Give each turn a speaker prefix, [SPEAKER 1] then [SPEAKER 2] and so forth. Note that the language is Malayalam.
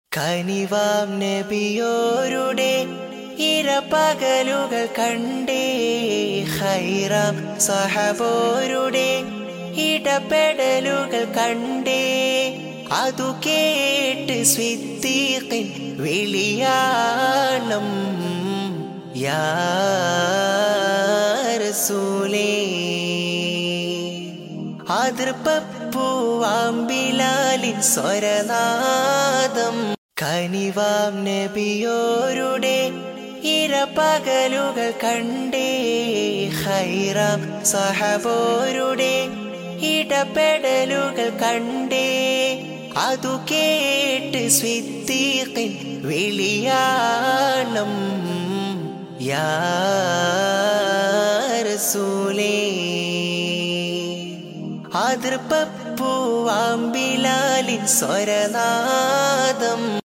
[SPEAKER 1] കനിവാം നബിയോരുടെ ഇരപകലുകൾ കണ്ടേ ഹൈറാം സഹബോരുടെ ഇടപെടലുകൾ കണ്ടേ അതു കേട്ട് സ്വിത്തീഖിൻ വിളിയാണം യാ റസൂലേ അതിർപ്പൂവാമ്പിലാലിൻ സ്വരനാദം കനിവാം നബിയോരുടെ ഇരപകലുകൾ കണ്ടേ ഹൈറാം സഹബോരുടെ ഇടപെടലുകൾ കണ്ടേ അതു കേട്ട് സ്വിത്തീഖിൻ വിളിയാണം യാ റസൂലേ അതിർപ്പൂവാമ്പിലാലിൻ സ്വരനാദം